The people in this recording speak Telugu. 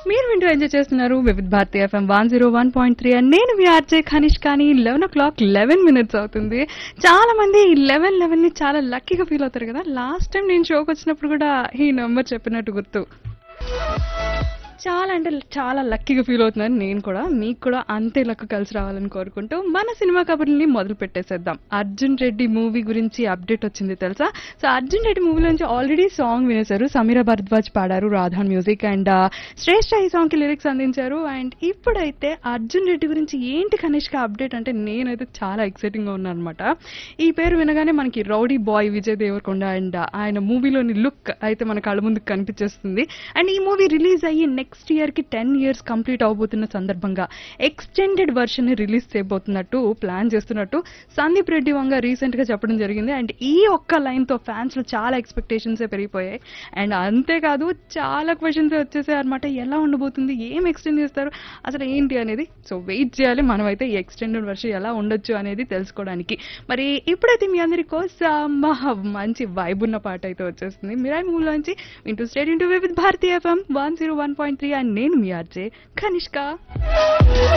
మీరు వింటూ ఎంజాయ్ చేస్తున్నారు Vividh Bharati FM one zero one point three and నేను మీ ఆర్జే ఖనిష్ కానీ eleven o'clock eleven minutes అవుతుంది చాలా మంది ఈ లెవెన్ లెవెన్ ని చాలా లక్కీగా ఫీల్ అవుతారు కదా లాస్ట్ టైం నేను షోకి వచ్చినప్పుడు కూడా ఈ నెంబర్ చెప్పినట్టు గుర్తు చాలా అంటే చాలా లక్కీగా ఫీల్ అవుతున్నాను నేను కూడా మీకు కూడా అంతే లక్ కలిసి రావాలని కోరుకుంటూ మన సినిమా కబుర్ని మొదలు పెట్టేసేద్దాం అర్జున్ రెడ్డి మూవీ గురించి అప్డేట్ వచ్చింది తెలుసా సో అర్జున్ రెడ్డి మూవీ నుంచి ఆల్రెడీ సాంగ్ వినేశారు సమీర భరద్వాజ్ పాడారు రాధాన్ మ్యూజిక్ అండ్ శ్రేష్ఠ ఈ సాంగ్ కి లిరిక్స్ అందించారు అండ్ ఇప్పుడైతే అర్జున్ రెడ్డి గురించి ఏంటి కనిష్క అప్డేట్ అంటే నేనైతే చాలా ఎక్సైటింగ్ గా ఉన్నాను అనమాట ఈ పేరు వినగానే మనకి rowdy boy Vijay Deverakonda and ఆయన మూవీలోని లుక్ అయితే మన కళ్ళ ముందుకు కనిపించేస్తుంది అండ్ ఈ మూవీ రిలీజ్ అయ్యి నెక్స్ట్ ఇయర్ కి టెన్ ఇయర్స్ కంప్లీట్ అవబోతున్న సందర్భంగా ఎక్స్టెండెడ్ వర్షన్ ని రిలీజ్ చేయబోతున్నట్టు ప్లాన్ చేస్తున్నట్టు సందీప్ రెడ్డి వంగ రీసెంట్ గా చెప్పడం జరిగింది అండ్ ఈ ఒక్క లైన్ తో ఫ్యాన్స్ లో చాలా ఎక్స్పెక్టేషన్స్ పెరిగిపోయాయి అండ్ అంతేకాదు చాలా క్వశ్చన్స్ వచ్చేసాయి అనమాట ఎలా ఉండబోతుంది ఏం ఎక్స్టెండ్ చేస్తారు అసలు ఏంటి అనేది సో వెయిట్ చేయాలి మనమైతే ఈ ఎక్స్టెండెడ్ వర్షన్ ఎలా ఉండొచ్చు అనేది తెలుసుకోవడానికి మరి ఇప్పుడైతే మీ అందరి కోసం మహా మంచి వైబ్ ఉన్న పాట అయితే వచ్చేస్తుంది మిరాయి మూవీలోంచి వింటూ state into with Bharati F M one zero one point three and నేను మీ ఆర్జే కనిష్క